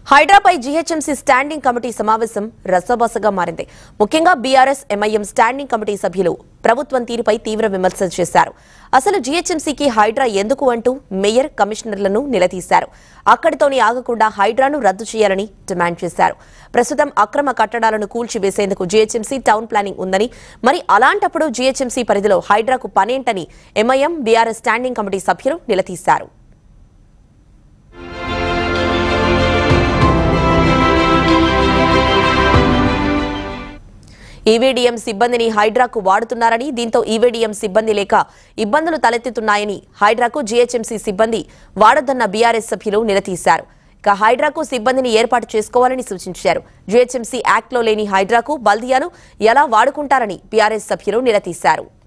హైడ్రాపై GHMC standing committee సమావేశం రసబసగా మారింది ముఖ్యంగా బీఆర్ఎస్ ఎంఐఎం స్టాండింగ్ కమిటీ సభ్యులు ప్రభుత్వం తీరుపై తీవ్ర విమర్శలు చేశారు అసలు జీహెచ్ఎంసీకి హైడ్రా ఎందుకు అంటూ మేయర్ కమిషనర్లను నిలదీశారు అక్కడితోని ఆగకుండా హైడ్రాను రద్దు చేయాలని డిమాండ్ చేశారు ప్రస్తుతం అక్రమ కట్టడాలను కూల్చివేసేందుకు జీహెచ్ఎంసీ టౌన్ ప్లానింగ్ ఉందని మరి అలాంటప్పుడు జీహెచ్ఎంసీ పరిధిలో హైడ్రాకు పనేంటని ఎంఐఎం బీఆర్ఎస్ స్టాండింగ్ కమిటీ సభ్యులు నిలదీశారు ఈవీడీఎం సిబ్బందిని హైడ్రాకు వాడుతున్నారని దీంతో ఈవీడీఎం సిబ్బంది లేక ఇబ్బందులు తలెత్తుతున్నాయని హైడ్రాకు జీహెచ్ఎంసీ సిబ్బంది వాడొద్దన్న బీఆర్ఎస్ సభ్యులు నిలదీశారు ఇక హైడ్రాకు సిబ్బందిని ఏర్పాటు చేసుకోవాలని సూచించారు జీహెచ్ఎంసీ యాక్ట్లో లేని హైడ్రాకు బల్దియాను ఎలా వాడుకుంటారని బీఆర్ఎస్ సభ్యులు నిలదీశారు